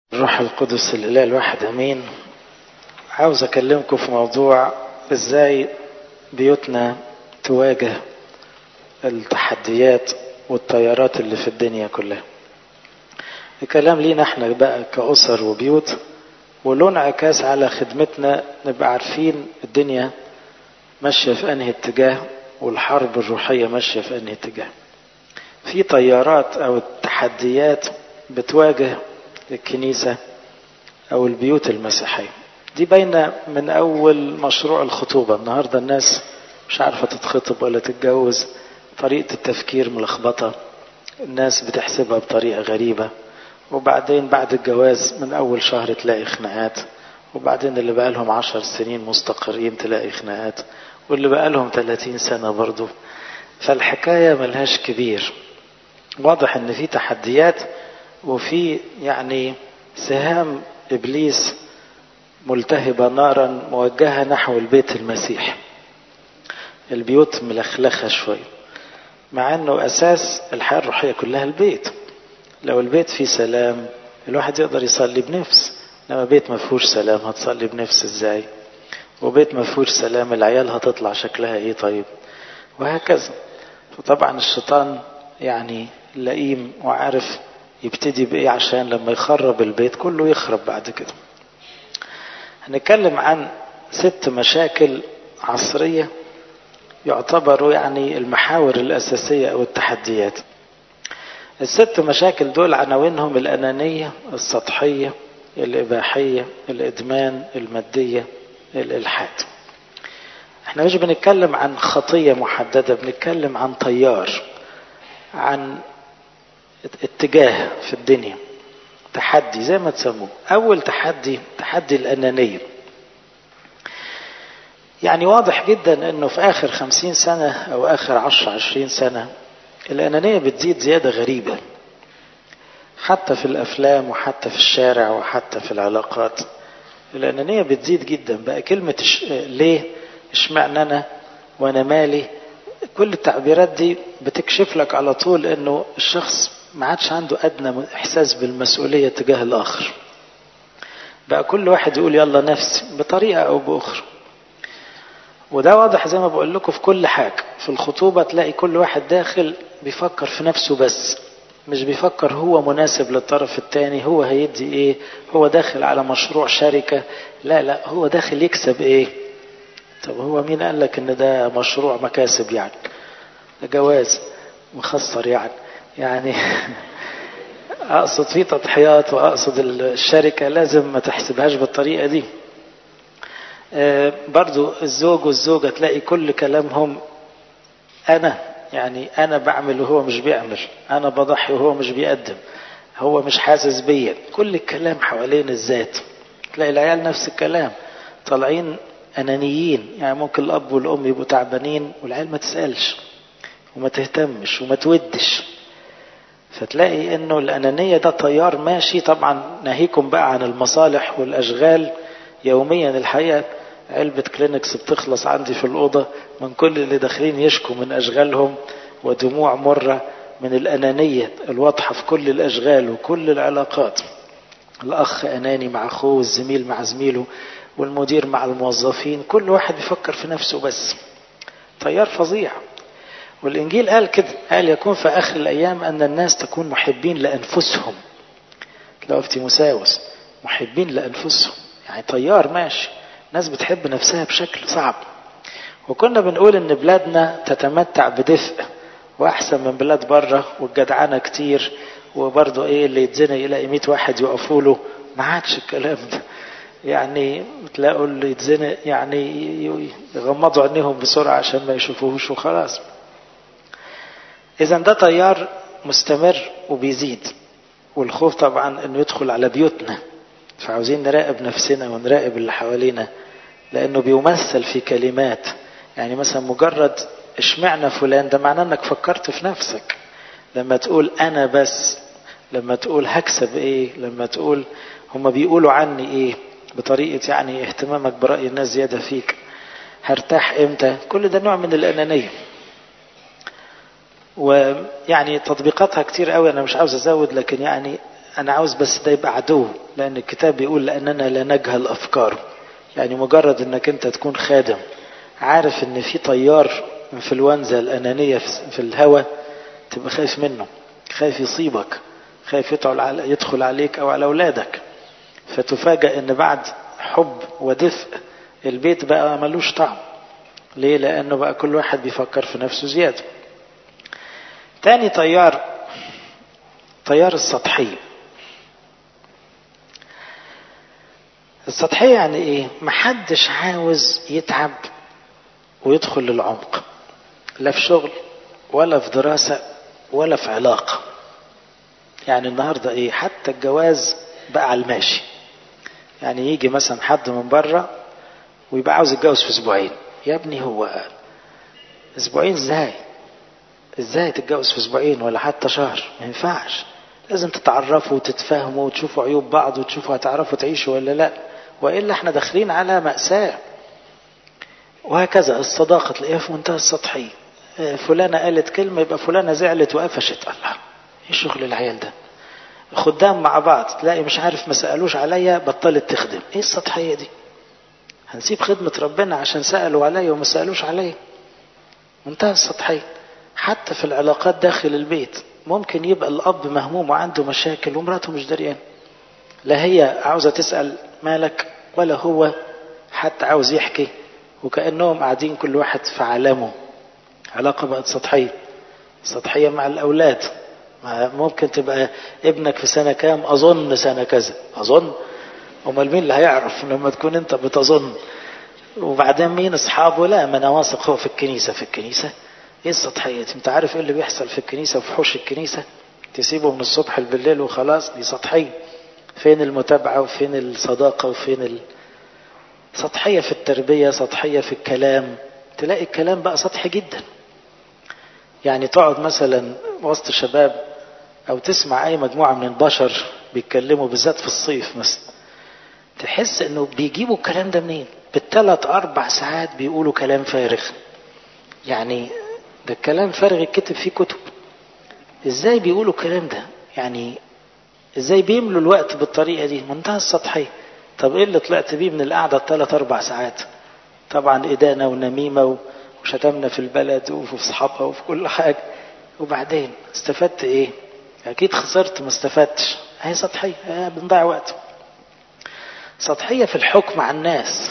الروح القدس الإله الواحد أمين عاوز أكلمكم في موضوع إزاي بيوتنا تواجه التحديات والتيارات اللي في الدنيا كلها الكلام لينا احنا بقى كأسر وبيوت وله انعكاس على خدمتنا نبقى عارفين الدنيا ماشية في أنهي اتجاه والحرب الروحية ماشية في أنهي اتجاه في تيارات أو تحديات بتواجه الكنيسة أو البيوت المسيحية دي باينة من أول مشروع الخطوبة النهاردة الناس مش عارفة تتخطب ولا تتجوز طريقة التفكير ملخبطة الناس بتحسبها بطريقة غريبة وبعدين بعد الجواز من أول شهر تلاقي خناقات وبعدين اللي بقى لهم عشر سنين مستقرين تلاقي خناقات واللي بقى لهم 30 سنة برضو فالحكاية ملهاش كبير واضح ان في تحديات وفي يعني سهام ابليس ملتهبه نارا موجهه نحو البيت المسيحي البيوت ملخلخه شويه مع انه اساس الحياه الروحيه كلها البيت لو البيت فيه سلام الواحد يقدر يصلي بنفس انما بيت ما فيهوش سلام هتصلي بنفس ازاي وبيت ما فيهوش سلام العيال هتطلع شكلها ايه طيب وهكذا فطبعا الشيطان يعني لئيم وعارف يبتدي بإيه عشان لما يخرب البيت كله يخرب بعد كده هنتكلم عن ست مشاكل عصرية يعتبروا يعني المحاور الأساسية أو التحديات الست مشاكل دول عناوينهم الأنانية السطحية الإباحية الإدمان المادية الإلحاد احنا مش بنتكلم عن خطية محددة بنتكلم عن تيار عن اتجاه في الدنيا تحدي زي ما تسموه أول تحدي تحدي الأنانية يعني واضح جدا أنه في آخر خمسين سنة أو آخر عشر عشرين سنة الأنانية بتزيد زيادة غريبة حتى في الأفلام وحتى في الشارع وحتى في العلاقات الأنانية بتزيد جدا بقى كلمة ش... ليه اشمعنى أنا وأنا مالي كل التعبيرات دي بتكشف لك على طول أنه الشخص ما عادش عنده أدنى إحساس بالمسؤولية تجاه الآخر بقى كل واحد يقول يلا نفسي بطريقة أو بأخرى وده واضح زي ما بقول لكم في كل حاجة في الخطوبة تلاقي كل واحد داخل بيفكر في نفسه بس مش بيفكر هو مناسب للطرف الثاني هو هيدي ايه هو داخل على مشروع شركة لا لا هو داخل يكسب ايه طب هو مين قال لك ان ده مشروع مكاسب يعني ده جواز مخسر يعني يعني اقصد في تضحيات واقصد الشركة لازم ما تحسبهاش بالطريقة دي برضو الزوج والزوجة تلاقي كل كلامهم أنا يعني أنا بعمل وهو مش بيعمل أنا بضحي وهو مش بيقدم هو مش حاسس بيا كل الكلام حوالين الذات تلاقي العيال نفس الكلام طالعين أنانيين يعني ممكن الأب والأم يبقوا تعبانين والعيال ما تسألش وما تهتمش وما تودش فتلاقي انه الانانية ده تيار ماشي طبعا ناهيكم بقى عن المصالح والاشغال يوميا الحقيقة علبة كلينكس بتخلص عندي في الأوضة من كل اللي داخلين يشكوا من أشغالهم ودموع مرة من الأنانية الواضحة في كل الأشغال وكل العلاقات الأخ أناني مع أخوه والزميل مع زميله والمدير مع الموظفين كل واحد بيفكر في نفسه بس تيار فظيع والإنجيل قال كده قال يكون في آخر الأيام أن الناس تكون محبين لأنفسهم تلاقوا في تيموساوس محبين لأنفسهم يعني طيار ماشي ناس بتحب نفسها بشكل صعب وكنا بنقول ان بلادنا تتمتع بدفء واحسن من بلاد بره والجدعنه كتير وبرضه ايه اللي يتزنق يلاقي 100 واحد يقفوا له ما عادش الكلام ده يعني تلاقوا اللي يتزنق يعني يغمضوا عينيهم بسرعه عشان ما يشوفوهوش وخلاص اذا ده تيار مستمر وبيزيد والخوف طبعا انه يدخل على بيوتنا فعاوزين نراقب نفسنا ونراقب اللي حوالينا لانه بيمثل في كلمات يعني مثلا مجرد اشمعنى فلان ده معناه انك فكرت في نفسك لما تقول انا بس لما تقول هكسب ايه لما تقول هما بيقولوا عني ايه بطريقة يعني اهتمامك برأي الناس زيادة فيك هرتاح امتى كل ده نوع من الانانية ويعني تطبيقاتها كتير قوي انا مش عاوز ازود لكن يعني أنا عاوز بس ده يبقى عدو لأن الكتاب بيقول لأننا لا نجهل أفكاره يعني مجرد أنك أنت تكون خادم عارف أن في طيار انفلونزا الأنانية في الهواء تبقى خايف منه خايف يصيبك خايف يدخل عليك أو على أولادك فتفاجأ أن بعد حب ودفء البيت بقى ملوش طعم ليه لأنه بقى كل واحد بيفكر في نفسه زيادة تاني طيار طيار السطحية السطحية يعني ايه محدش عاوز يتعب ويدخل للعمق لا في شغل ولا في دراسة ولا في علاقة يعني النهاردة ايه حتى الجواز بقى على الماشي يعني يجي مثلا حد من بره ويبقى عاوز يتجوز في اسبوعين يا ابني هو اسبوعين ازاي ازاي تتجوز في اسبوعين ولا حتى شهر ما ينفعش لازم تتعرفوا وتتفاهموا وتشوفوا عيوب بعض وتشوفوا هتعرفوا تعيشوا ولا لا والا احنا داخلين على مأساة وهكذا الصداقة تلاقيها في منتهى السطحية فلانة قالت كلمة يبقى فلانة زعلت وقفشت الله ايه شغل العيال ده خدام مع بعض تلاقي مش عارف ما سألوش عليا بطلت تخدم ايه السطحية دي هنسيب خدمة ربنا عشان سألوا عليا وما سألوش عليا منتهى السطحية حتى في العلاقات داخل البيت ممكن يبقى الأب مهموم وعنده مشاكل ومراته مش دريان لا هي عاوزة تسأل مالك ولا هو حتى عاوز يحكي وكأنهم قاعدين كل واحد في عالمه علاقة بقت سطحية سطحية مع الأولاد ممكن تبقى ابنك في سنة كام أظن سنة كذا أظن أمال مين اللي هيعرف لما تكون أنت بتظن وبعدين مين أصحابه لا ما أنا واثق هو في الكنيسة في الكنيسة إيه السطحية أنت عارف إيه اللي بيحصل في الكنيسة وفي حوش الكنيسة تسيبه من الصبح بالليل وخلاص دي سطحية فين المتابعة وفين الصداقة وفين ال... سطحية في التربية سطحية في الكلام تلاقي الكلام بقى سطحي جدا يعني تقعد مثلا وسط شباب او تسمع اي مجموعة من البشر بيتكلموا بالذات في الصيف مثلا تحس انه بيجيبوا الكلام ده منين بالثلاث اربع ساعات بيقولوا كلام فارغ يعني ده الكلام فارغ الكتب فيه كتب ازاي بيقولوا الكلام ده يعني ازاي بيملوا الوقت بالطريقة دي منتهى السطحية طب ايه اللي طلعت بيه من القعدة الثلاث اربع ساعات طبعا ادانة ونميمة وشتمنا في البلد وفي اصحابها وفي كل حاجة وبعدين استفدت ايه اكيد خسرت ما استفدتش هي سطحية اه بنضيع وقت سطحية في الحكم على الناس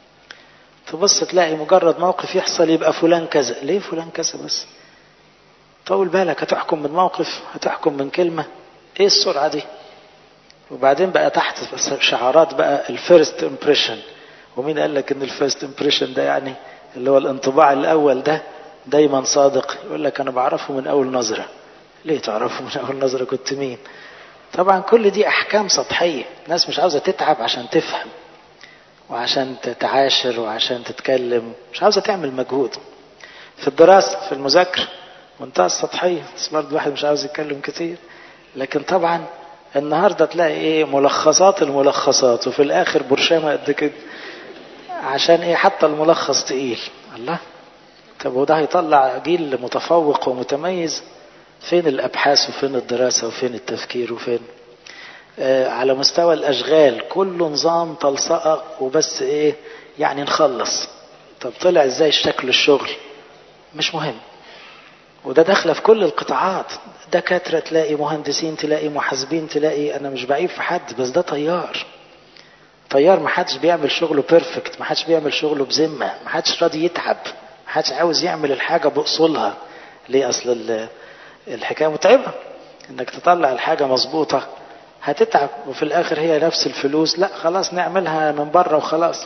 تبص تلاقي مجرد موقف يحصل يبقى فلان كذا ليه فلان كذا بس طول بالك هتحكم من موقف هتحكم من كلمة ايه السرعة دي وبعدين بقى تحت شعارات بقى الفيرست امبريشن ومين قال لك ان الفيرست امبريشن ده يعني اللي هو الانطباع الاول ده دايما صادق يقول لك انا بعرفه من اول نظرة ليه تعرفه من اول نظرة كنت مين طبعا كل دي احكام سطحية الناس مش عاوزة تتعب عشان تفهم وعشان تتعاشر وعشان تتكلم مش عاوزة تعمل مجهود في الدراسة في المذاكرة منتهى السطحية بس برضه الواحد مش عاوز يتكلم كتير لكن طبعا النهاردة تلاقي ايه ملخصات الملخصات وفي الاخر برشامة قد كده عشان ايه حتى الملخص تقيل الله طب وده هيطلع جيل متفوق ومتميز فين الابحاث وفين الدراسة وفين التفكير وفين آه على مستوى الاشغال كله نظام تلصقة وبس ايه يعني نخلص طب طلع ازاي شكل الشغل مش مهم وده داخله في كل القطاعات دكاتره تلاقي مهندسين تلاقي محاسبين تلاقي انا مش بعيب في حد بس ده طيار طيار ما حدش بيعمل شغله بيرفكت ما حدش بيعمل شغله بذمه ما حدش راضي يتعب ما حدش عاوز يعمل الحاجه باصولها ليه اصل الحكايه متعبه انك تطلع الحاجه مظبوطه هتتعب وفي الاخر هي نفس الفلوس لا خلاص نعملها من بره وخلاص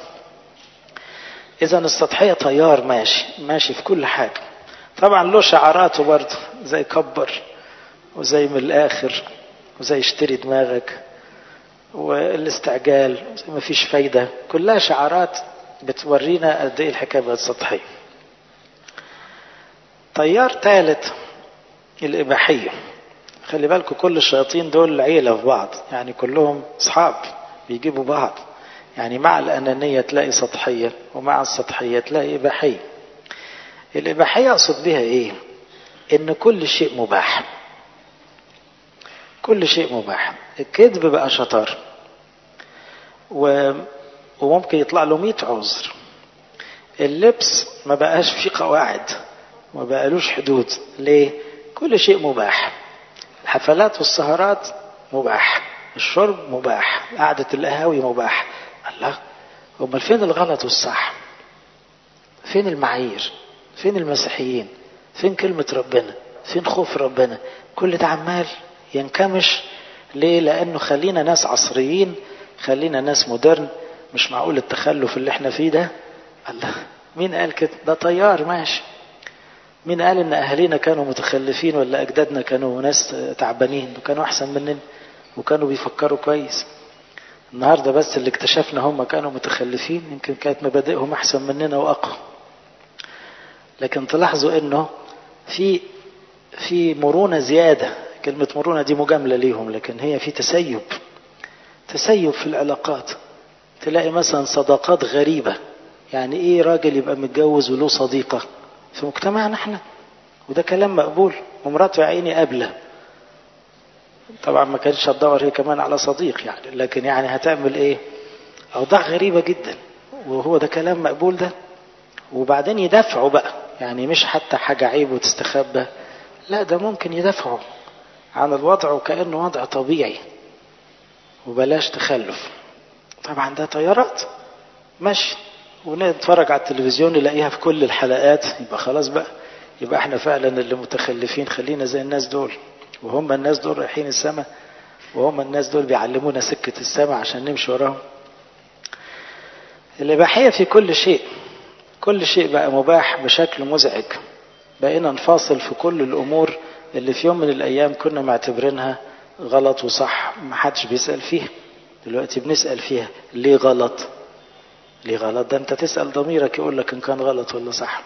اذا السطحيه طيار ماشي ماشي في كل حاجه طبعا له شعاراته برضه زي كبر وزي من الاخر وزي اشتري دماغك والاستعجال زي ما فيش فايده كلها شعارات بتورينا قد ايه الحكايه بقت سطحيه طيار ثالث الاباحيه خلي بالكم كل الشياطين دول عيله في بعض يعني كلهم اصحاب بيجيبوا بعض يعني مع الانانيه تلاقي سطحيه ومع السطحيه تلاقي اباحيه الإباحية أقصد بها إيه؟ إن كل شيء مباح. كل شيء مباح الكذب بقى شطار و... وممكن يطلع له 100 عذر اللبس ما بقاش فيه قواعد ما بقالوش حدود ليه كل شيء مباح الحفلات والسهرات مباح الشرب مباح قعدة القهاوي مباح الله امال فين الغلط والصح فين المعايير فين المسيحيين فين كلمة ربنا فين خوف ربنا كل ده عمال ينكمش ليه لانه خلينا ناس عصريين خلينا ناس مودرن مش معقول التخلف اللي احنا فيه ده الله مين قال كده ده طيار ماشي مين قال ان اهالينا كانوا متخلفين ولا اجدادنا كانوا ناس تعبانين وكانوا احسن مننا وكانوا بيفكروا كويس النهارده بس اللي اكتشفنا هم كانوا متخلفين يمكن كانت مبادئهم احسن مننا واقوى لكن تلاحظوا انه في في مرونة زيادة كلمة مرونة دي مجاملة ليهم لكن هي في تسيب تسيب في العلاقات تلاقي مثلا صداقات غريبة يعني ايه راجل يبقى متجوز وله صديقة في مجتمعنا احنا وده كلام مقبول ومراته يا عيني قابلة طبعا ما كانتش هتدور هي كمان على صديق يعني لكن يعني هتعمل ايه اوضاع غريبة جدا وهو ده كلام مقبول ده وبعدين يدافعوا بقى يعني مش حتى حاجة عيب وتستخبى لا ده ممكن يدافعوا عن الوضع وكأنه وضع طبيعي وبلاش تخلف طبعا ده طيارات ماشي ونتفرج على التلفزيون نلاقيها في كل الحلقات يبقى خلاص بقى يبقى احنا فعلا اللي متخلفين خلينا زي الناس دول وهم الناس دول رايحين السماء وهم الناس دول بيعلمونا سكة السماء عشان نمشي وراهم الإباحية في كل شيء كل شيء بقى مباح بشكل مزعج بقينا نفاصل في كل الأمور اللي في يوم من الأيام كنا معتبرينها غلط وصح ما حدش بيسأل فيها دلوقتي بنسأل فيها ليه غلط ليه غلط ده انت تسأل ضميرك يقول لك ان كان غلط ولا صح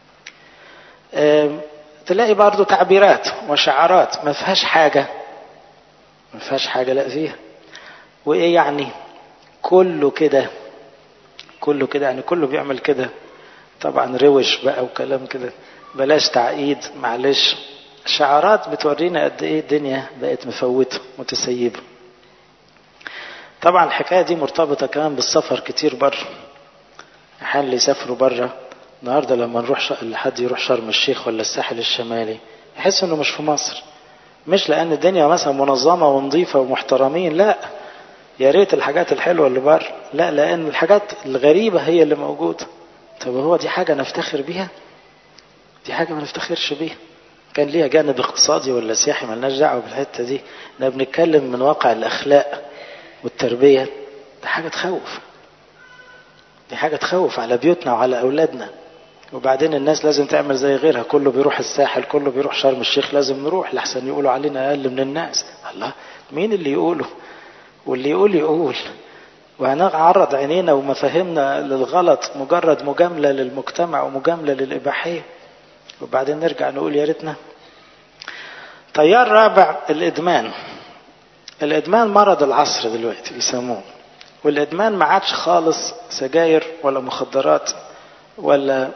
تلاقي برضو تعبيرات وشعارات ما فيهاش حاجة ما فيهاش حاجة لا فيها وايه يعني كله كده كله كده يعني كله بيعمل كده طبعا روش بقى وكلام كده بلاش تعقيد معلش شعارات بتورينا قد ايه الدنيا بقت مفوته متسيبه طبعا الحكايه دي مرتبطه كمان بالسفر كتير بره احيانا اللي يسافروا بره النهارده لما نروح ش... حد يروح شرم الشيخ ولا الساحل الشمالي يحس انه مش في مصر مش لان الدنيا مثلا منظمه ونظيفه ومحترمين لا يا ريت الحاجات الحلوه اللي بره لا لان الحاجات الغريبه هي اللي موجوده طب هو دي حاجه نفتخر بيها دي حاجه ما نفتخرش بيها كان ليها جانب اقتصادي ولا سياحي ملناش دعوه بالحته دي احنا بنتكلم من واقع الاخلاق والتربيه ده حاجه تخوف دي حاجه تخوف على بيوتنا وعلى اولادنا وبعدين الناس لازم تعمل زي غيرها كله بيروح الساحل كله بيروح شرم الشيخ لازم نروح لحسن يقولوا علينا اقل من الناس الله مين اللي يقوله واللي يقول يقول وهنعرض عينينا ومفاهيمنا للغلط مجرد مجاملة للمجتمع ومجاملة للإباحية وبعدين نرجع نقول يا ريتنا تيار رابع الإدمان الإدمان مرض العصر دلوقتي بيسموه والإدمان ما عادش خالص سجاير ولا مخدرات ولا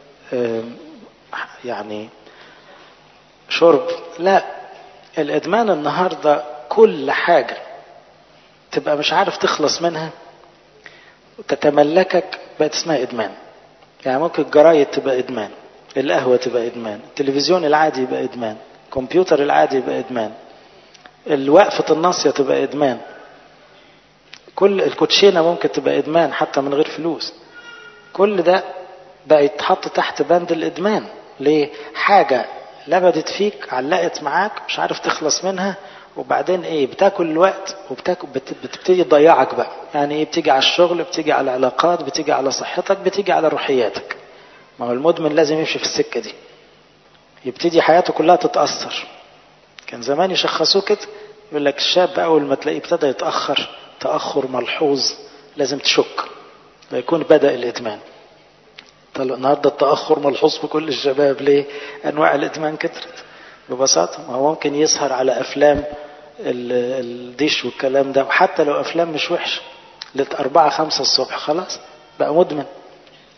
يعني شرب لا الإدمان النهاردة كل حاجة تبقى مش عارف تخلص منها وتتملكك بقت اسمها إدمان يعني ممكن الجرايد تبقى إدمان القهوة تبقى إدمان التلفزيون العادي يبقى إدمان الكمبيوتر العادي يبقى إدمان الوقفة الناصية تبقى إدمان كل الكوتشينة ممكن تبقى إدمان حتى من غير فلوس كل ده بقى يتحط تحت بند الإدمان ليه؟ حاجة لبدت فيك علقت معاك مش عارف تخلص منها وبعدين ايه بتاكل الوقت وبتاكل بت... بتبتدي تضيعك بقى يعني ايه بتيجي على الشغل بتيجي على العلاقات بتيجي على صحتك بتيجي على روحياتك ما هو المدمن لازم يمشي في السكة دي يبتدي حياته كلها تتأثر كان زمان يشخصوه كده يقول لك الشاب أول ما تلاقيه ابتدى يتأخر تأخر ملحوظ لازم تشك ويكون بدأ الإدمان طب النهارده التأخر ملحوظ في كل الشباب ليه؟ أنواع الإدمان كترت ببساطة ما هو ممكن يسهر على أفلام الديش والكلام ده وحتى لو أفلام مش وحشة لأربعة خمسة الصبح خلاص بقى مدمن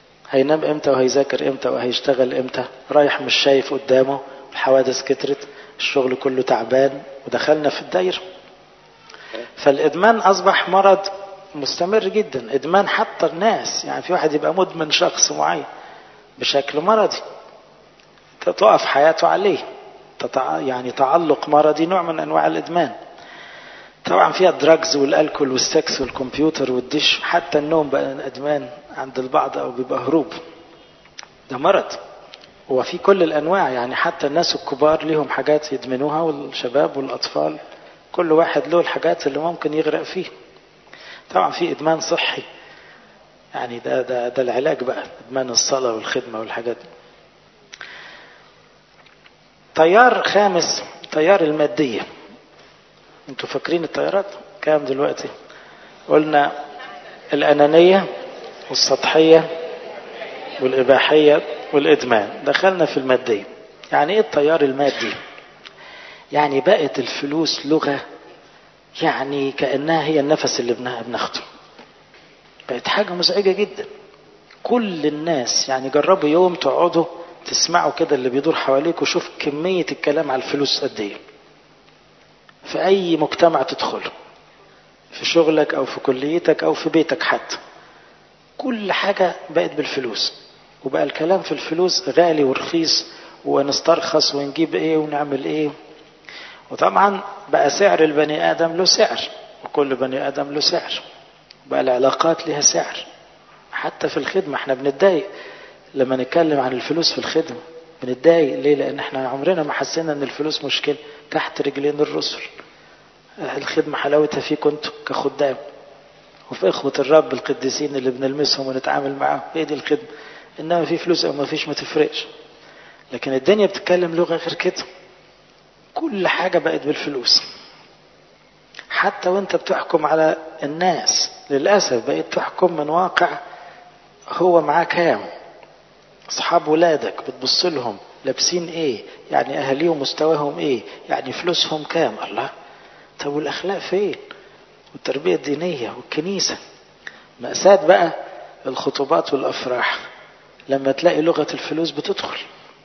هينام امتى وهيذاكر امتى وهيشتغل امتى رايح مش شايف قدامه الحوادث كترت الشغل كله تعبان ودخلنا في الدايرة فالإدمان أصبح مرض مستمر جدا إدمان حتى الناس يعني في واحد يبقى مدمن شخص معين بشكل مرضي تقف حياته عليه يعني تعلق مرضي نوع من أنواع الإدمان طبعا فيها الدراجز والالكول والسكس والكمبيوتر والدش حتى النوم بقى ادمان عند البعض او بيبقى هروب ده مرض وفي كل الانواع يعني حتى الناس الكبار ليهم حاجات يدمنوها والشباب والاطفال كل واحد له الحاجات اللي ممكن يغرق فيه طبعا في ادمان صحي يعني ده ده ده العلاج بقى ادمان الصلاه والخدمه والحاجات دي تيار خامس تيار الماديه انتوا فاكرين الطيارات كام دلوقتي قلنا الأنانية والسطحية والإباحية والإدمان دخلنا في المادية يعني إيه التيار المادي يعني بقت الفلوس لغة يعني كأنها هي النفس اللي بناخده بقت حاجة مزعجة جدا كل الناس يعني جربوا يوم تقعدوا تسمعوا كده اللي بيدور حواليك وشوف كمية الكلام على الفلوس قد ايه في أي مجتمع تدخله في شغلك أو في كليتك أو في بيتك حتى كل حاجة بقت بالفلوس وبقى الكلام في الفلوس غالي ورخيص ونسترخص ونجيب ايه ونعمل ايه وطبعا بقى سعر البني آدم له سعر وكل بني آدم له سعر بقى العلاقات لها سعر حتى في الخدمة احنا بنتضايق لما نتكلم عن الفلوس في الخدمة بنتضايق ليه لان احنا عمرنا ما حسينا ان الفلوس مشكلة تحت رجلين الرسل الخدمة حلاوتها فيكم انتم كخدام وفي اخوة الرب القديسين اللي بنلمسهم ونتعامل معاهم هي دي الخدمة انما في فلوس او ما فيش ما تفرقش لكن الدنيا بتتكلم لغة غير كده كل حاجة بقت بالفلوس حتى وانت بتحكم على الناس للأسف بقيت تحكم من واقع هو معاه كام اصحاب ولادك بتبص لهم لابسين ايه يعني اهاليهم مستواهم ايه يعني فلوسهم كام الله طب والاخلاق فين والتربيه الدينيه والكنيسه مأساة بقى الخطوبات والافراح لما تلاقي لغه الفلوس بتدخل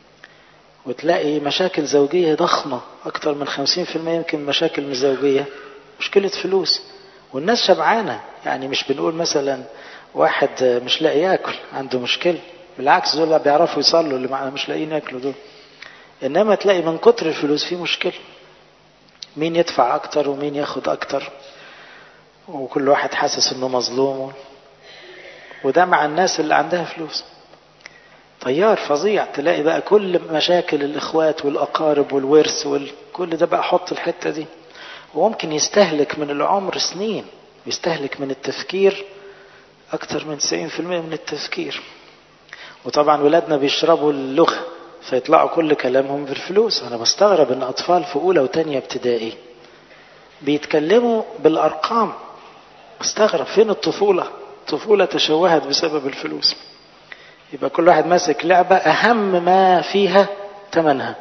وتلاقي مشاكل زوجيه ضخمه اكتر من 50% يمكن مشاكل زوجيه مشكله فلوس والناس شبعانه يعني مش بنقول مثلا واحد مش لاقي ياكل عنده مشكله بالعكس دول بيعرفوا يصلوا اللي مش لاقيين ياكلوا دول انما تلاقي من كتر الفلوس في مشكله مين يدفع اكتر ومين ياخد اكتر وكل واحد حاسس انه مظلوم وده مع الناس اللي عندها فلوس طيار فظيع تلاقي بقى كل مشاكل الاخوات والاقارب والورث وكل ده بقى حط الحته دي وممكن يستهلك من العمر سنين ويستهلك من التفكير اكتر من 90% من التفكير وطبعا ولادنا بيشربوا اللغة فيطلعوا كل كلامهم بالفلوس انا بستغرب ان اطفال في اولى وتانية ابتدائي بيتكلموا بالارقام استغرب فين الطفولة الطفولة تشوهت بسبب الفلوس يبقى كل واحد ماسك لعبة اهم ما فيها ثمنها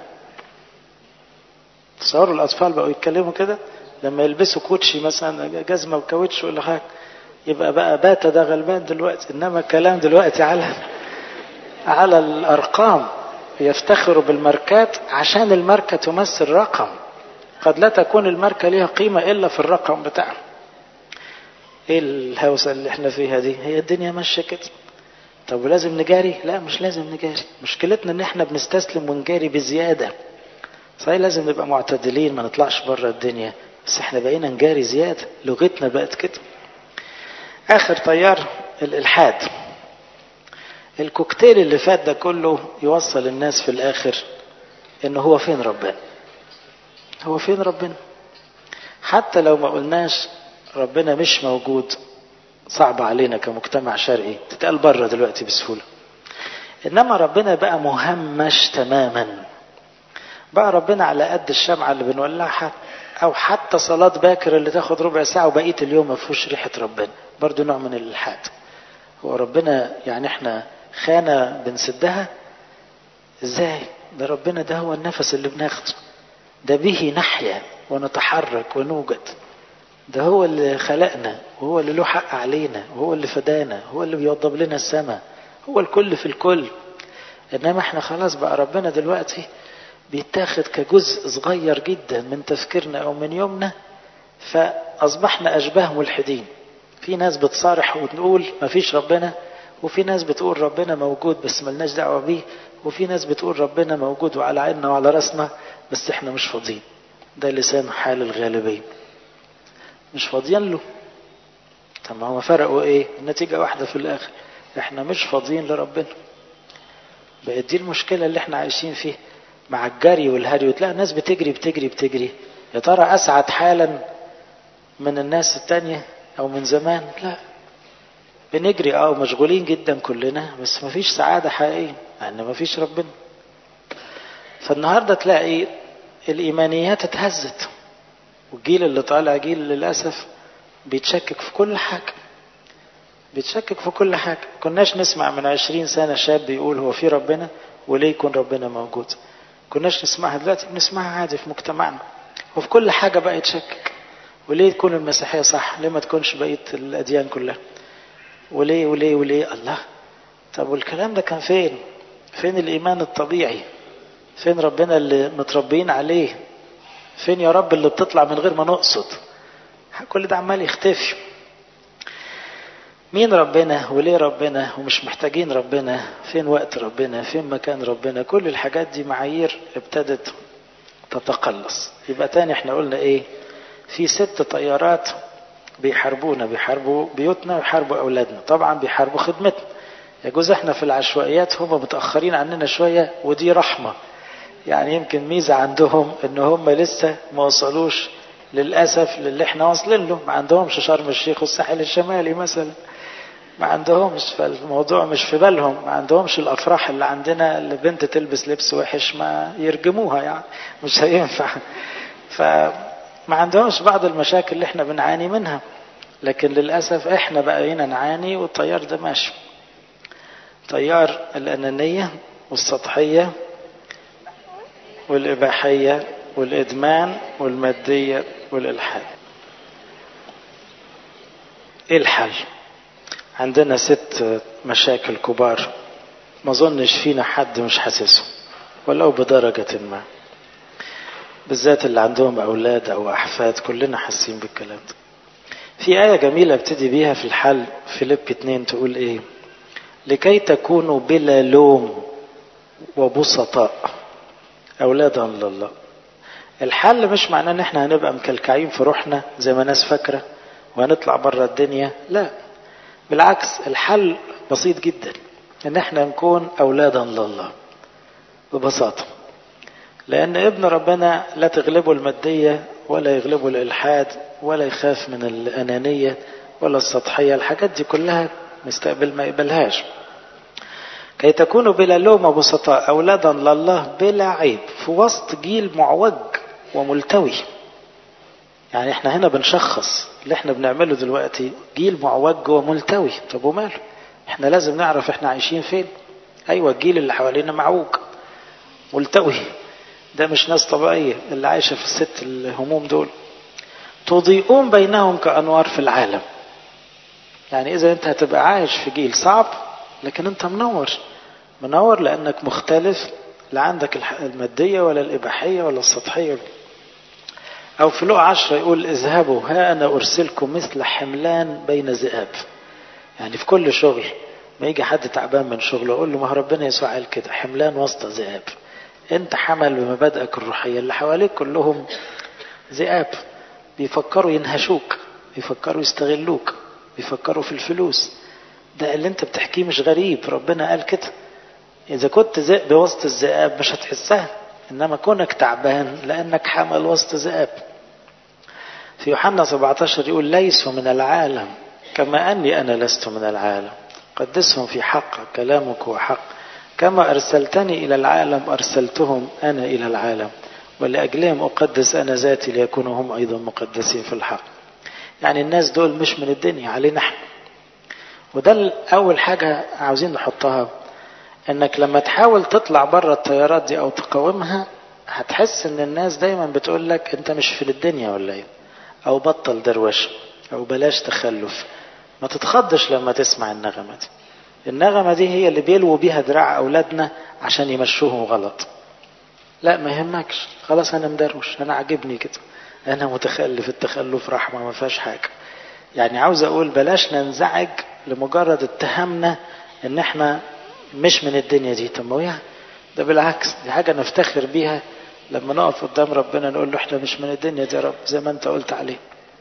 تصوروا الاطفال بقوا يتكلموا كده لما يلبسوا كوتشي مثلا جزمة وكاوتش ولا حاجة يبقى بقى باتا ده غلبان دلوقتي انما الكلام دلوقتي على على الارقام يفتخروا بالماركات عشان الماركة تمثل رقم قد لا تكون الماركة لها قيمة إلا في الرقم بتاعها ايه الهوسة اللي احنا فيها دي هي الدنيا ماشية كده طب ولازم نجاري لا مش لازم نجاري مشكلتنا ان احنا بنستسلم ونجاري بزيادة صحيح لازم نبقى معتدلين ما نطلعش بره الدنيا بس احنا بقينا نجاري زيادة لغتنا بقت كده اخر طيار الالحاد الكوكتيل اللي فات ده كله يوصل الناس في الاخر ان هو فين ربنا هو فين ربنا حتى لو ما قلناش ربنا مش موجود صعب علينا كمجتمع شرقي تتقال بره دلوقتي بسهوله انما ربنا بقى مهمش تماما بقى ربنا على قد الشمعة اللي بنولعها او حتى صلاة باكر اللي تاخد ربع ساعة وبقية اليوم ما فيهوش ريحة ربنا برضو نوع من الالحاد هو ربنا يعني احنا خانة بنسدها ازاي ده ربنا ده هو النفس اللي بناخده ده به نحيا ونتحرك ونوجد ده هو اللي خلقنا وهو اللي له حق علينا وهو اللي فدانا هو اللي بيوضب لنا السماء هو الكل في الكل انما احنا خلاص بقى ربنا دلوقتي بيتاخد كجزء صغير جدا من تفكيرنا أو من يومنا فأصبحنا أشباه ملحدين في ناس بتصارح وتقول ما فيش ربنا وفي ناس بتقول ربنا موجود بس ملناش دعوة بيه وفي ناس بتقول ربنا موجود وعلى عيننا وعلى راسنا بس احنا مش فاضيين ده لسان حال الغالبية مش فاضيين له طب ما هو فرقوا ايه النتيجة واحدة في الاخر احنا مش فاضيين لربنا بقت دي المشكلة اللي احنا عايشين فيها مع الجري والهري وتلاقي الناس بتجري بتجري بتجري يا ترى اسعد حالا من الناس التانية او من زمان لا بنجري اه مشغولين جدا كلنا بس مفيش سعادة حقيقية لان مفيش ربنا فالنهاردة تلاقي الايمانيات اتهزت والجيل اللي طالع جيل للأسف بيتشكك في كل حاجة بيتشكك في كل حاجة كناش نسمع من عشرين سنة شاب بيقول هو في ربنا وليه يكون ربنا موجود كناش نسمعها دلوقتي بنسمعها عادي في مجتمعنا وفي كل حاجة بقى يتشكك وليه تكون المسيحية صح ليه ما تكونش بقية الأديان كلها وليه وليه وليه الله طب والكلام ده كان فين فين الإيمان الطبيعي فين ربنا اللي متربيين عليه فين يا رب اللي بتطلع من غير ما نقصد كل ده عمال يختفي مين ربنا وليه ربنا ومش محتاجين ربنا فين وقت ربنا فين مكان ربنا كل الحاجات دي معايير ابتدت تتقلص يبقى تاني احنا قلنا ايه في ست طيارات بيحاربونا بيحاربوا بيوتنا ويحاربوا اولادنا طبعا بيحاربوا خدمتنا يجوز احنا في العشوائيات هم متاخرين عننا شويه ودي رحمه يعني يمكن ميزه عندهم ان هم لسه ما وصلوش للاسف للي احنا واصلين له ما عندهمش شرم الشيخ والساحل الشمالي مثلا ما عندهمش فالموضوع مش في بالهم ما عندهمش الافراح اللي عندنا اللي بنت تلبس لبس وحش ما يرجموها يعني مش هينفع فما عندهمش بعض المشاكل اللي احنا بنعاني منها لكن للاسف احنا بقينا نعاني والتيار ده ماشي تيار الانانيه والسطحيه والاباحيه والادمان والماديه والالحاد ايه الحل عندنا ست مشاكل كبار ما ظنش فينا حد مش حاسسهم ولو بدرجة ما بالذات اللي عندهم أولاد أو أحفاد كلنا حاسين بالكلام ده في آية جميلة ابتدي بيها في الحل فيليب اتنين تقول إيه لكي تكونوا بلا لوم وبسطاء أولادا لله الحل مش معناه ان احنا هنبقى مكلكعين في روحنا زي ما ناس فاكره وهنطلع بره الدنيا لا بالعكس الحل بسيط جدا ان احنا نكون اولادا لله ببساطه لان ابن ربنا لا تغلبه الماديه ولا يغلبه الالحاد ولا يخاف من الانانيه ولا السطحيه الحاجات دي كلها مستقبل ما يقبلهاش كي تكونوا بلا لوم وبسطاء اولادا لله بلا عيب في وسط جيل معوج وملتوي يعني احنا هنا بنشخص اللي احنا بنعمله دلوقتي جيل معوج وملتوي طب وماله احنا لازم نعرف احنا عايشين فين ايوه الجيل اللي حوالينا معوج ملتوي ده مش ناس طبيعية اللي عايشة في الست الهموم دول تضيئون بينهم كأنوار في العالم يعني إذا أنت هتبقى عايش في جيل صعب لكن أنت منور منور لأنك مختلف لا عندك المادية ولا الإباحية ولا السطحية أو في لقى عشرة يقول اذهبوا ها أنا أرسلكم مثل حملان بين ذئاب يعني في كل شغل ما يجي حد تعبان من شغله أقول له ما ربنا يسوع قال كده حملان وسط ذئاب أنت حمل بمبادئك الروحية اللي حواليك كلهم ذئاب بيفكروا ينهشوك بيفكروا يستغلوك بيفكروا في الفلوس ده اللي انت بتحكيه مش غريب ربنا قال كده إذا كنت ذئب وسط الذئاب مش هتحسها إنما كونك تعبان لأنك حمل وسط ذئاب في يوحنا 17 يقول ليسوا من العالم كما أني أنا لست من العالم قدسهم في حق كلامك هو حق كما أرسلتني إلى العالم أرسلتهم أنا إلى العالم ولأجلهم أقدس أنا ذاتي ليكونوا هم أيضا مقدسين في الحق يعني الناس دول مش من الدنيا علينا احنا وده أول حاجة عاوزين نحطها انك لما تحاول تطلع بره التيارات دي او تقاومها هتحس ان الناس دايما بتقول لك انت مش في الدنيا ولا ايه او بطل دروشه او بلاش تخلف ما تتخضش لما تسمع النغمه دي النغمه دي هي اللي بيلووا بيها دراع اولادنا عشان يمشوهم غلط لا ما يهمكش خلاص انا مدروش انا عاجبني كده انا متخلف التخلف رحمة ما فيهاش حاجة يعني عاوز اقول بلاش ننزعج لمجرد اتهامنا ان احنا مش من الدنيا دي طب ما ده بالعكس دي حاجة نفتخر بيها لما نقف قدام ربنا نقول له احنا مش من الدنيا دي يا رب زي ما انت قلت عليه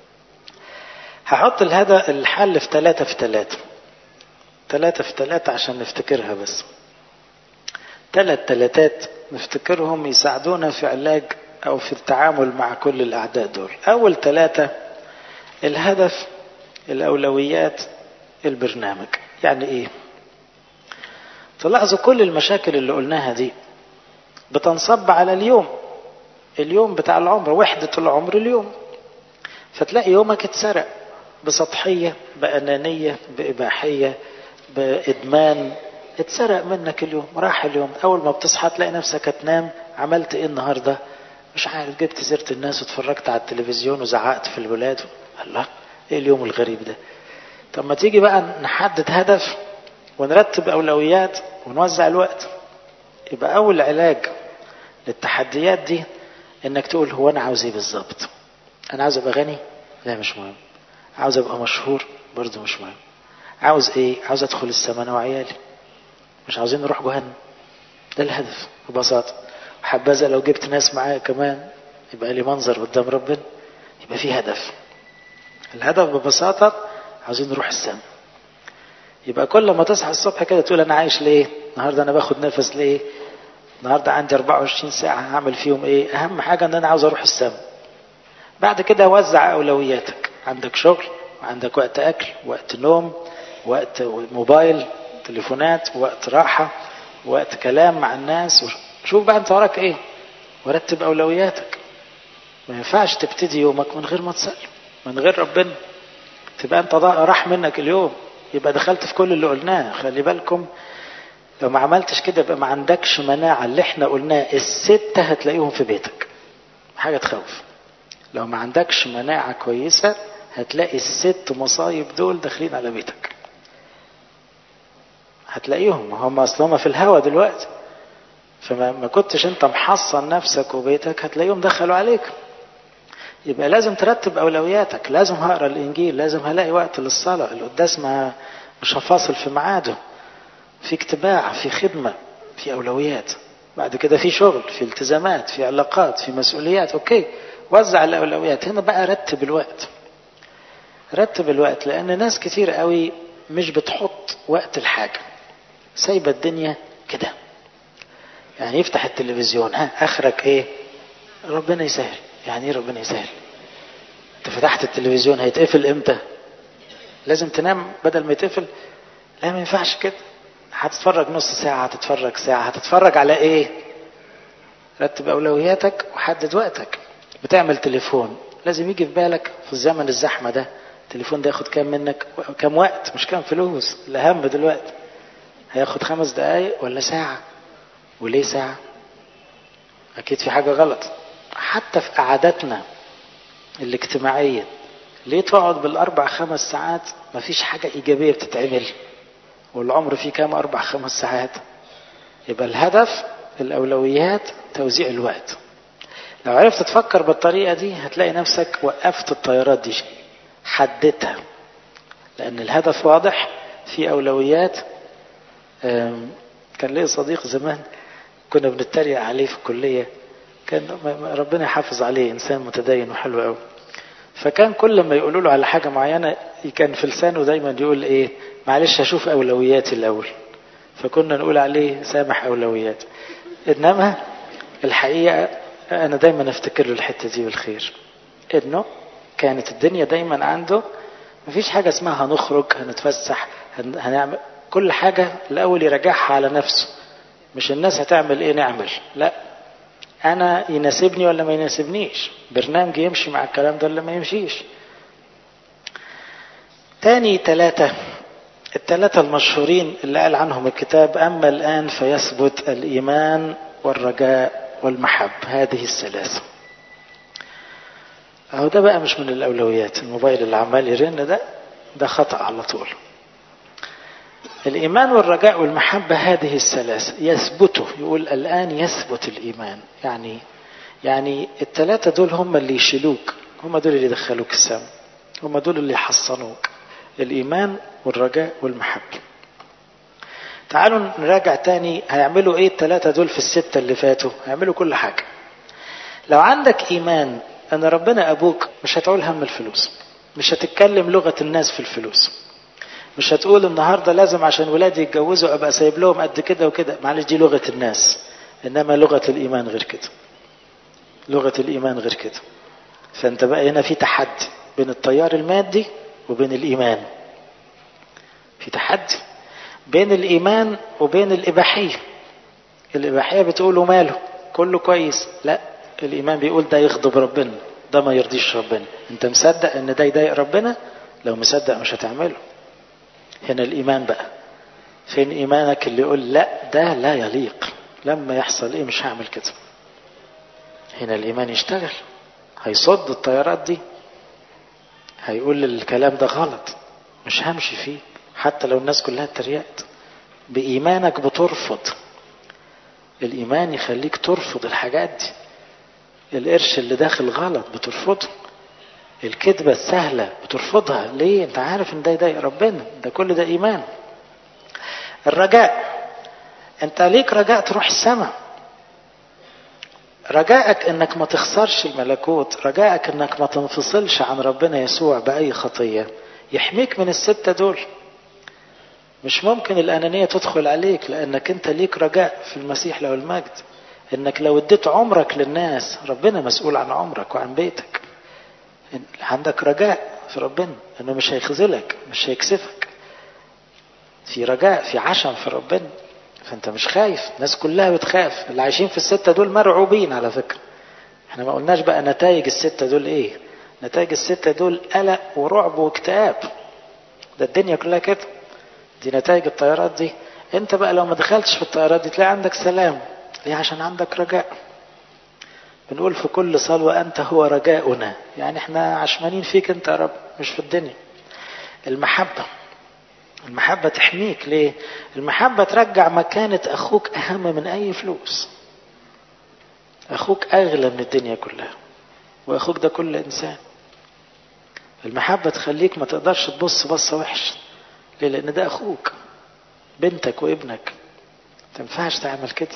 هحط الهدى الحل في ثلاثة في ثلاثة ثلاثة في ثلاثة عشان نفتكرها بس ثلاث ثلاثات نفتكرهم يساعدونا في علاج أو في التعامل مع كل الأعداء دول أول ثلاثة الهدف الأولويات البرنامج يعني إيه تلاحظوا كل المشاكل اللي قلناها دي بتنصب على اليوم اليوم بتاع العمر وحدة العمر اليوم فتلاقي يومك اتسرق بسطحية بأنانية بإباحية بإدمان اتسرق منك اليوم راح اليوم أول ما بتصحى تلاقي نفسك هتنام عملت إيه النهاردة مش عارف جبت سيرة الناس واتفرجت على التلفزيون وزعقت في الولاد الله إيه اليوم الغريب ده طب ما تيجي بقى نحدد هدف ونرتب أولويات ونوزع الوقت يبقى أول علاج للتحديات دي إنك تقول هو أنا عاوز إيه بالظبط أنا عاوز أبقى غني لا مش مهم عاوز أبقى مشهور برضه مش مهم عاوز إيه عاوز أدخل السماء أنا وعيالي مش عاوزين نروح جهنم ده الهدف ببساطة وحبذا لو جبت ناس معايا كمان يبقى لي منظر قدام ربنا يبقى في هدف الهدف ببساطة عاوزين نروح السماء يبقى كل ما تصحى الصبح كده تقول انا عايش ليه النهارده انا باخد نفس ليه النهارده عندي 24 ساعه هعمل فيهم ايه اهم حاجه ان انا عاوز اروح السماء بعد كده وزع اولوياتك عندك شغل وعندك وقت اكل وقت نوم وقت موبايل تليفونات وقت راحه وقت كلام مع الناس شوف بقى انت وراك ايه ورتب اولوياتك ما ينفعش تبتدي يومك من غير ما تصلي من غير ربنا تبقى انت راح منك اليوم يبقى دخلت في كل اللي قلناه خلي بالكم لو ما عملتش كده يبقى ما عندكش مناعة اللي احنا قلناه الستة هتلاقيهم في بيتك حاجة تخوف لو ما عندكش مناعة كويسة هتلاقي الست مصايب دول داخلين على بيتك هتلاقيهم هم اصلا في الهوا دلوقتي فما ما كنتش انت محصن نفسك وبيتك هتلاقيهم دخلوا عليك يبقى لازم ترتب اولوياتك لازم هقرا الانجيل لازم هلاقي وقت للصلاه القداس ما مش هفاصل في ميعاده في اجتماع في خدمه في اولويات بعد كده في شغل في التزامات في علاقات في مسؤوليات اوكي وزع الاولويات هنا بقى رتب الوقت رتب الوقت لان ناس كتير قوي مش بتحط وقت الحاجه سايبه الدنيا كده يعني يفتح التلفزيون ها اخرك ايه ربنا يسهل يعني ايه ربنا يسهل انت فتحت التلفزيون هيتقفل امتى لازم تنام بدل ما يتقفل لا ما ينفعش كده هتتفرج نص ساعة هتتفرج ساعة هتتفرج على ايه رتب اولوياتك وحدد وقتك بتعمل تليفون لازم يجي في بالك في الزمن الزحمة ده التليفون ده ياخد كام منك كام وقت مش كام فلوس الاهم دلوقتي هياخد خمس دقايق ولا ساعة وليه ساعة اكيد في حاجة غلط حتى في قعداتنا الاجتماعية ليه تقعد بالأربع خمس ساعات مفيش حاجة إيجابية بتتعمل والعمر فيه كام أربع خمس ساعات يبقى الهدف الأولويات توزيع الوقت لو عرفت تفكر بالطريقة دي هتلاقي نفسك وقفت الطيارات دي حددتها لأن الهدف واضح في أولويات كان لي صديق زمان كنا بنتريق عليه في الكلية كان ربنا يحافظ عليه انسان متدين وحلو قوي فكان كل ما يقولوا له على حاجه معينه كان في لسانه دايما يقول ايه معلش هشوف اولوياتي الاول فكنا نقول عليه سامح اولويات انما الحقيقه انا دايما افتكر له الحته دي بالخير انه كانت الدنيا دايما عنده مفيش حاجه اسمها هنخرج هنتفسح هنعمل كل حاجه الاول يراجعها على نفسه مش الناس هتعمل ايه نعمل لا انا يناسبني ولا ما يناسبنيش برنامج يمشي مع الكلام ده ولا ما يمشيش تاني ثلاثة الثلاثة المشهورين اللي قال عنهم الكتاب أما الآن فيثبت الإيمان والرجاء والمحب هذه الثلاثة أهو ده بقى مش من الأولويات الموبايل اللي عمال يرن ده ده خطأ على طول الإيمان والرجاء والمحبة هذه الثلاثة يثبتوا يقول الآن يثبت الإيمان يعني يعني الثلاثة دول هم اللي يشيلوك هم دول اللي يدخلوك السماء هم دول اللي يحصنوك الإيمان والرجاء والمحبة تعالوا نراجع تاني هيعملوا ايه الثلاثة دول في الستة اللي فاتوا هيعملوا كل حاجة لو عندك إيمان أن ربنا أبوك مش هتقول هم الفلوس مش هتتكلم لغة الناس في الفلوس مش هتقول النهاردة لازم عشان ولادي يتجوزوا أبقى سايب لهم قد كده وكده معلش دي لغة الناس إنما لغة الإيمان غير كده لغة الإيمان غير كده فأنت بقى هنا في تحدي بين التيار المادي وبين الإيمان في تحدي بين الإيمان وبين الإباحية الإباحية بتقول ماله كله كويس لا الإيمان بيقول ده يغضب ربنا ده ما يرضيش ربنا انت مصدق ان ده يضايق ربنا لو مصدق مش هتعمله هنا الإيمان بقى فين إيمانك اللي يقول لا ده لا يليق لما يحصل ايه مش هعمل كده هنا الإيمان يشتغل هيصد الطيارات دي هيقول الكلام ده غلط مش همشي فيه حتى لو الناس كلها اتريقت بإيمانك بترفض الإيمان يخليك ترفض الحاجات دي القرش اللي داخل غلط بترفضه الكذبة السهلة بترفضها ليه انت عارف ان ده يضايق ربنا ده كل ده إيمان الرجاء انت ليك رجاء تروح السماء رجائك انك ما تخسرش الملكوت رجائك انك ما تنفصلش عن ربنا يسوع بأي خطية يحميك من الستة دول مش ممكن الأنانية تدخل عليك لأنك أنت ليك رجاء في المسيح له المجد إنك لو اديت عمرك للناس ربنا مسؤول عن عمرك وعن بيتك عندك رجاء في ربنا إنه مش هيخذلك مش هيكسفك في رجاء في عشم في ربنا فأنت مش خايف الناس كلها بتخاف اللي عايشين في الستة دول مرعوبين على فكرة احنا ما قلناش بقى نتائج الستة دول ايه نتائج الستة دول قلق ورعب واكتئاب ده الدنيا كلها كده دي نتائج الطيارات دي انت بقى لو ما دخلتش في الطيارات دي تلاقي عندك سلام ليه عشان عندك رجاء بنقول في كل صلوة أنت هو رجاؤنا يعني احنا عشمانين فيك أنت يا رب مش في الدنيا المحبة المحبة تحميك ليه المحبة ترجع مكانة أخوك أهم من أي فلوس أخوك أغلى من الدنيا كلها وأخوك ده كل إنسان المحبة تخليك ما تقدرش تبص بصة وحشة ليه لأن ده أخوك بنتك وابنك تنفعش تعمل كده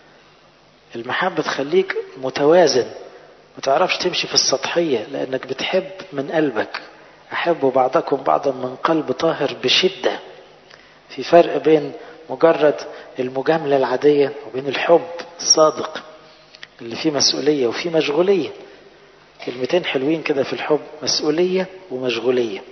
المحبة تخليك متوازن ما تعرفش تمشي في السطحية لأنك بتحب من قلبك أحبوا بعضكم بعضا من قلب طاهر بشدة في فرق بين مجرد المجاملة العادية وبين الحب الصادق اللي فيه مسؤولية وفيه مشغولية كلمتين حلوين كده في الحب مسؤولية ومشغولية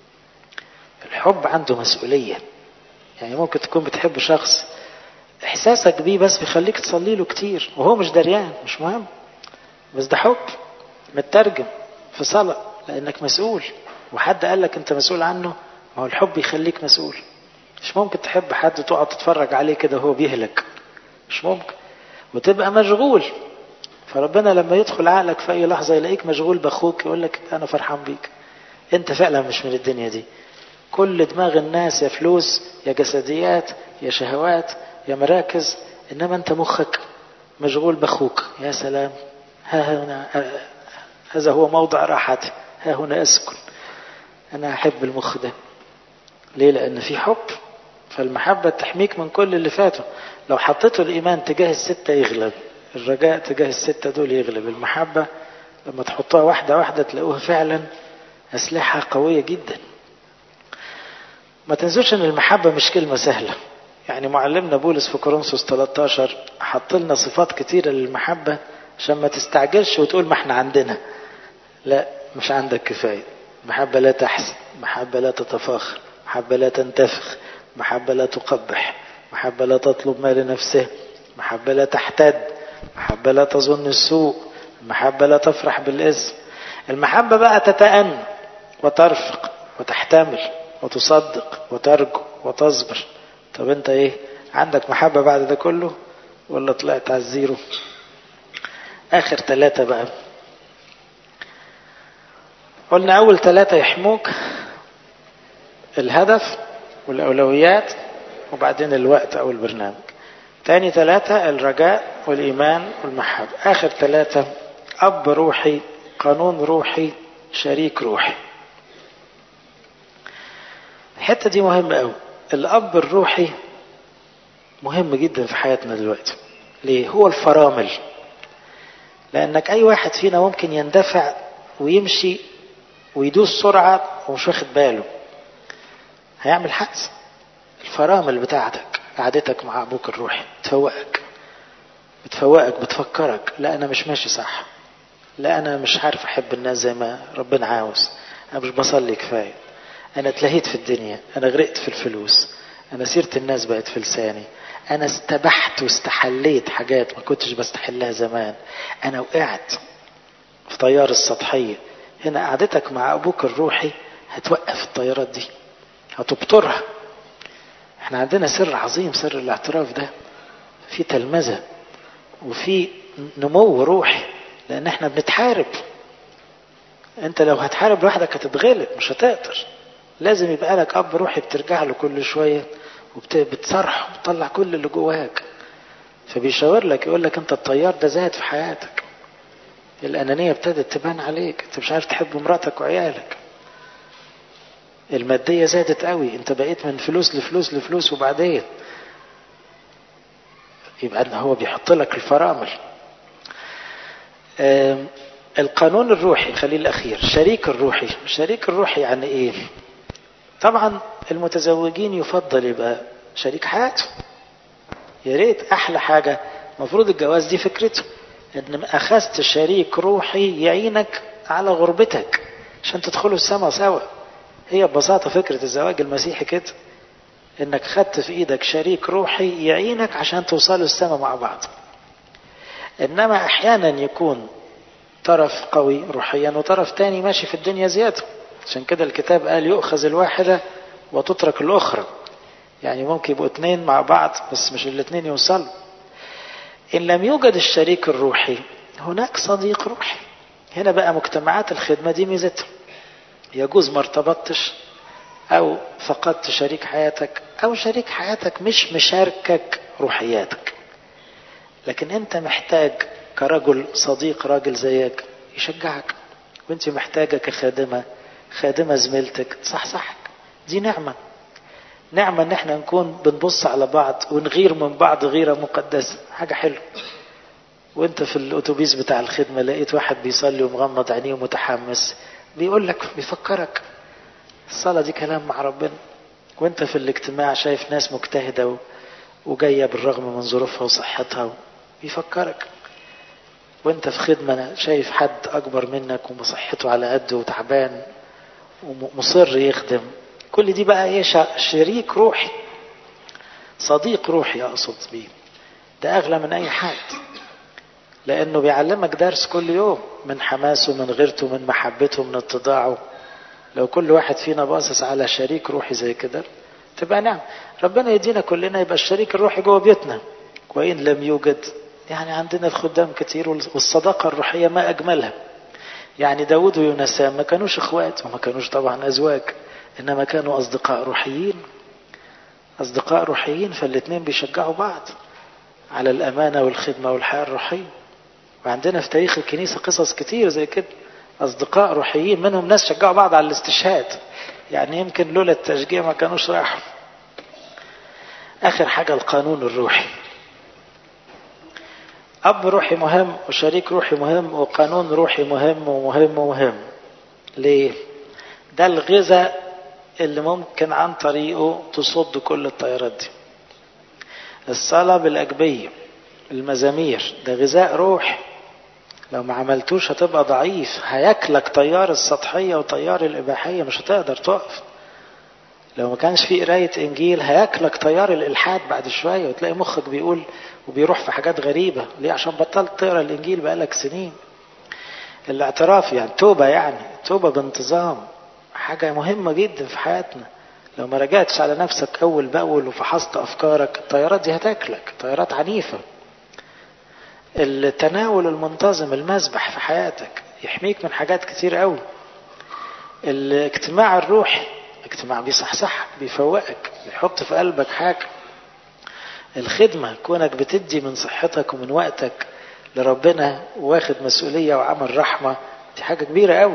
الحب عنده مسؤولية يعني ممكن تكون بتحب شخص احساسك بيه بس بيخليك تصلي له كتير وهو مش دريان مش مهم بس ده حب مترجم في صلاة لانك مسؤول وحد قال لك انت مسؤول عنه ما هو الحب يخليك مسؤول مش ممكن تحب حد تقعد تتفرج عليه كده وهو بيهلك مش ممكن وتبقى مشغول فربنا لما يدخل عقلك في اي لحظه يلاقيك مشغول باخوك يقول لك انا فرحان بيك انت فعلا مش من الدنيا دي كل دماغ الناس يا فلوس يا جسديات يا شهوات يا مراكز انما انت مخك مشغول باخوك يا سلام ها هنا هذا هو موضع راحتي ها هنا اسكن انا احب المخ ده ليه لان في حب فالمحبة تحميك من كل اللي فاته لو حطيته الإيمان تجاه الستة يغلب الرجاء تجاه الستة دول يغلب المحبة لما تحطوها واحدة واحدة تلاقوها فعلا أسلحة قوية جدا ما تنسوش ان المحبة مش كلمة سهلة يعني معلمنا بولس في كورنثوس 13 حط لنا صفات كتيرة للمحبة عشان ما تستعجلش وتقول ما احنا عندنا لا مش عندك كفاية محبة لا تحسن محبة لا تتفاخر محبة لا تنتفخ محبة لا تقبح محبة لا تطلب ما لنفسه محبة لا تحتد محبة لا تظن السوء المحبة لا تفرح بالإثم المحبة بقى تتأنى وترفق وتحتمل وتصدق وترجو وتصبر طب انت ايه عندك محبة بعد ده كله ولا طلعت على الزيرو اخر ثلاثة بقى قلنا اول ثلاثة يحموك الهدف والاولويات وبعدين الوقت أو البرنامج تاني ثلاثة الرجاء والإيمان والمحبة آخر ثلاثة أب روحي قانون روحي شريك روحي الحتة دي مهمة قوي الأب الروحي مهم جدا في حياتنا دلوقتي ليه هو الفرامل لأنك أي واحد فينا ممكن يندفع ويمشي ويدوس سرعة ومش واخد باله هيعمل حادث الفرامل بتاعتك قعدتك مع أبوك الروحي تفوقك بتفوقك بتفكرك لا أنا مش ماشي صح لا أنا مش عارف أحب الناس زي ما ربنا عاوز أنا مش بصلي كفاية أنا اتلهيت في الدنيا أنا غرقت في الفلوس أنا سيرة الناس بقت في لساني أنا استبحت واستحليت حاجات ما كنتش بستحلها زمان أنا وقعت في طيار السطحية هنا قعدتك مع أبوك الروحي هتوقف الطيارات دي هتبطرها احنا عندنا سر عظيم سر الاعتراف ده في تلمذة وفي نمو روحي لأن احنا بنتحارب انت لو هتحارب لوحدك هتتغلب مش هتقدر لازم يبقى لك اب روحي بترجع له كل شويه وبتصرح وبتطلع كل اللي جواك فبيشاور لك يقول لك انت الطيار ده زاد في حياتك الانانيه ابتدت تبان عليك انت مش عارف تحب مراتك وعيالك الماديه زادت قوي انت بقيت من فلوس لفلوس لفلوس وبعدين يبقى هو بيحط لك الفرامل القانون الروحي خليه الأخير شريك الروحي شريك الروحي يعني إيه طبعا المتزوجين يفضل يبقى شريك حياته يا ريت أحلى حاجة المفروض الجواز دي فكرته إن أخذت شريك روحي يعينك على غربتك عشان تدخلوا السماء سوا هي ببساطة فكرة الزواج المسيحي كده إنك خدت في إيدك شريك روحي يعينك عشان توصلوا السماء مع بعض إنما أحيانا يكون طرف قوي روحيا وطرف تاني ماشي في الدنيا زيادة عشان كده الكتاب قال يؤخذ الواحدة وتترك الأخرى يعني ممكن يبقوا اتنين مع بعض بس مش الاتنين يوصلوا إن لم يوجد الشريك الروحي هناك صديق روحي هنا بقى مجتمعات الخدمة دي ميزتها يجوز ما ارتبطتش أو فقدت شريك حياتك أو شريك حياتك مش مشاركك روحياتك لكن أنت محتاج كرجل صديق راجل زيك يشجعك وانت محتاجة كخادمة خادمة زميلتك تصحصحك دي نعمة نعمة ان احنا نكون بنبص على بعض ونغير من بعض غيرة مقدسة حاجة حلوة وانت في الاتوبيس بتاع الخدمة لقيت واحد بيصلي ومغمض عينيه ومتحمس بيقول لك بيفكرك الصلاة دي كلام مع ربنا وانت في الاجتماع شايف ناس مجتهدة وجاية بالرغم من ظروفها وصحتها بيفكرك وانت في خدمة شايف حد أكبر منك ومصحته على قده وتعبان ومصر يخدم كل دي بقى ايه شريك روحي صديق روحي أقصد بيه ده أغلى من أي حد لأنه بيعلمك درس كل يوم من حماسه من غيرته من محبته من اتضاعه لو كل واحد فينا باصص على شريك روحي زي كده تبقى نعم ربنا يدينا كلنا يبقى الشريك الروحي جوه بيوتنا وإن لم يوجد يعني عندنا الخدام كتير والصداقة الروحية ما أجملها يعني داود ويونسان ما كانوش اخوات وما كانوش طبعا أزواج إنما كانوا أصدقاء روحيين أصدقاء روحيين فالاتنين بيشجعوا بعض على الأمانة والخدمة والحياة الروحية وعندنا في تاريخ الكنيسة قصص كتير زي كده أصدقاء روحيين منهم ناس شجعوا بعض على الاستشهاد يعني يمكن لولا التشجيع ما كانوش راحوا آخر حاجة القانون الروحي أب روحي مهم وشريك روحي مهم وقانون روحي مهم ومهم ومهم ليه؟ ده الغذاء اللي ممكن عن طريقه تصد كل الطيارات دي الصلاة بالأجبية المزامير ده غذاء روح لو ما عملتوش هتبقى ضعيف هياكلك طيار السطحية وطيار الإباحية مش هتقدر تقف لو ما كانش في قراية إنجيل هياكلك طيار الإلحاد بعد شوية وتلاقي مخك بيقول وبيروح في حاجات غريبة ليه عشان بطلت تقرا الإنجيل بقالك سنين الاعتراف يعني توبة يعني توبة بانتظام حاجة مهمة جدا في حياتنا لو ما رجعتش على نفسك أول بأول وفحصت أفكارك الطيارات دي هتاكلك طيارات عنيفة التناول المنتظم المسبح في حياتك يحميك من حاجات كتير قوي الاجتماع الروحي اجتماع بيصحصحك بيفوقك بيحط في قلبك حاجة الخدمة كونك بتدي من صحتك ومن وقتك لربنا واخد مسؤولية وعمل رحمة دي حاجة كبيرة قوي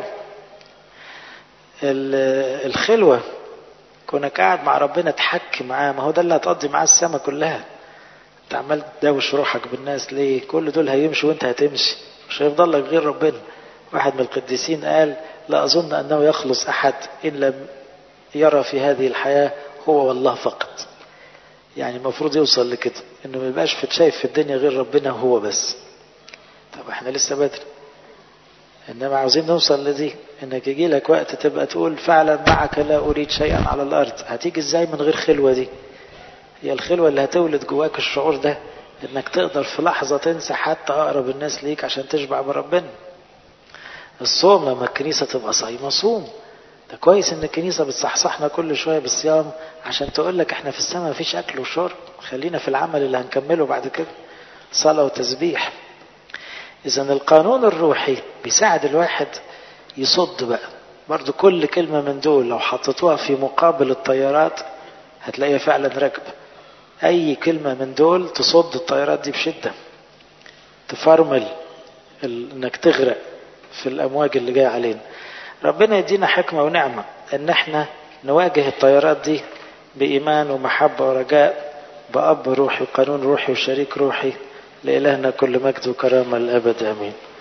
الخلوة كونك قاعد مع ربنا تحكي معاه ما هو ده اللي هتقضي معاه السما كلها انت عمال تداوش روحك بالناس ليه كل دول هيمشوا وانت هتمشي مش هيفضل لك غير ربنا واحد من القديسين قال لا أظن أنه يخلص أحد إن لم يرى في هذه الحياة هو والله فقط يعني المفروض يوصل لكده انه ما يبقاش في شايف في الدنيا غير ربنا هو بس طب احنا لسه بدري انما عاوزين نوصل لدي انك يجي لك وقت تبقى تقول فعلا معك لا اريد شيئا على الارض هتيجي ازاي من غير خلوه دي هي الخلوه اللي هتولد جواك الشعور ده انك تقدر في لحظه تنسى حتى اقرب الناس ليك عشان تشبع بربنا الصوم لما الكنيسه تبقى صايمه صوم ده كويس ان الكنيسه بتصحصحنا كل شويه بالصيام عشان تقول لك احنا في السماء مفيش اكل وشرب خلينا في العمل اللي هنكمله بعد كده صلاه وتسبيح اذا القانون الروحي بيساعد الواحد يصد بقى برضو كل كلمه من دول لو حطيتوها في مقابل الطيارات هتلاقيها فعلا راكبه اي كلمه من دول تصد الطيارات دي بشده تفرمل انك تغرق في الامواج اللي جايه علينا ربنا يدينا حكمة ونعمة ان احنا نواجه الطيارات دي بإيمان ومحبة ورجاء بأب روحي وقانون روحي وشريك روحي لإلهنا كل مجد وكرامة للأبد آمين